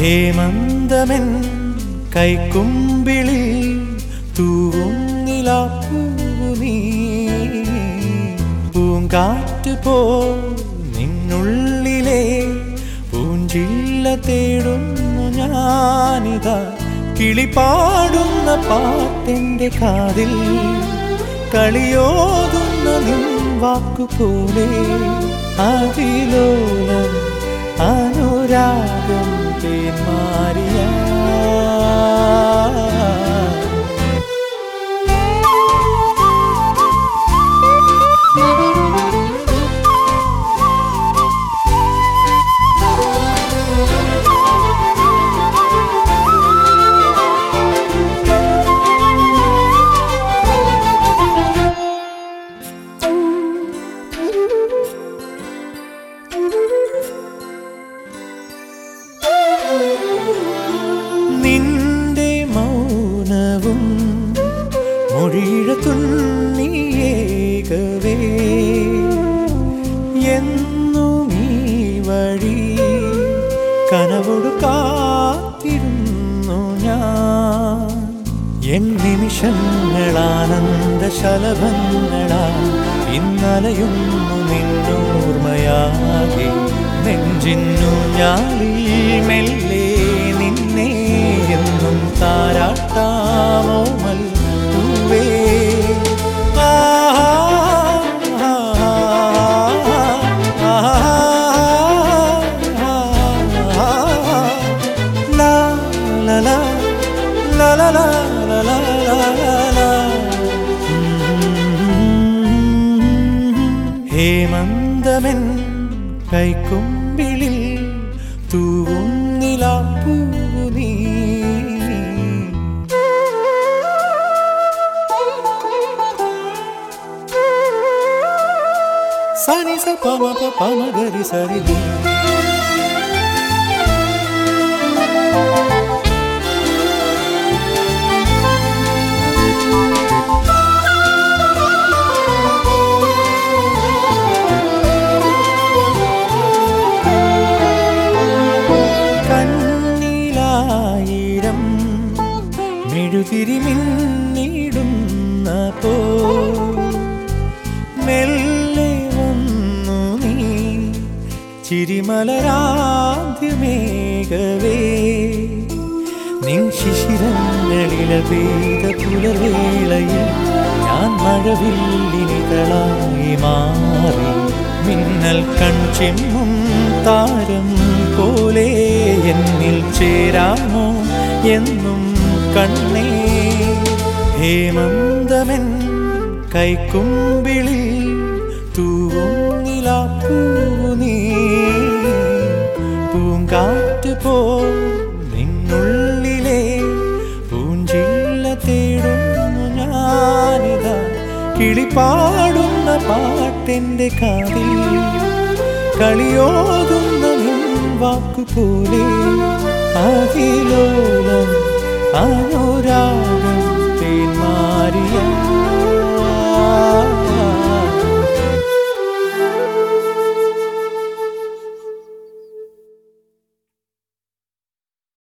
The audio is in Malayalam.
ഹേമന്തമെൻ കൈക്കുമ്പിളിൽ തൂവും നിലാപ്പൂവു നീ പൂങ്കാറ്റ് പോ നിന്നുള്ളിലെ പൂഞ്ചില്ല തേടുന്നു ഞാനിതാ കിളിപാടുന്ന പാട്ടെന്റെ കാതിൽ കളിയോതുന്ന നിൻ വാക്കുപോലെ അതിലോലം അനുരാഗം തേന്മാരിയ നിന്റെ മൗനവും മൊഴിഴ തുണ്ണിയേകവേ എന്നും ഈ വഴി കനവോട് കാത്തിരുന്നു ഞാൻ എൻ നിമിഷങ്ങളാനന്ദ ശലഭങ്ങളാ ഇന്നലയുന്നു നിന്നോർമ്മയാകെ നെഞ്ചിന്നു ഞാളിൽ മെല്ലെ നിന്നെ എന്നും താരാട്ടാമോമൽ പൂവേ ലാ ലാ ലാ ലാ ലാ ലാ ലാ ലാ ലാ ലാ ഹേമന്തമെൻ കൈക്കുമ്പിളിൽ തൂവും നിലാപ്പൂവു നീ സനി സ പമ പ പമ ഗരി സരി നി. കണ്ണിലായിരം മെഴുതിരി മിന്നിടുന്ന പോ മെല്ലെ വന്നു നീ ചിരിമലരാദ്യമേകവേ നിൻ ശിശിരങ്ങളില പെയ്ത പുലർവേളയിൽ ഞാൻ മഴവില്ലിനിതളായി മാറി മിന്നൽ കൺചെമ്മും താരം പോലെ എന്നിൽ ചേരാമോ എന്നും കണ്ണേ ഹേമന്തമെൻ കൈക്കുമ്പിളിൽ തൂവും നിലാപ്പൂവു നീ പൂങ്കാറ്റ് പോ നിന്നുള്ളിലെ പൂഞ്ചില്ല തേടുന്നു ഞാനിതാ കിളിപാടുന്ന പാട്ടെന്റെ കാതിൽ കളിയോതുന്ന നിൻ വാക്കുപോലെ അതിലോലം അനുരാഗം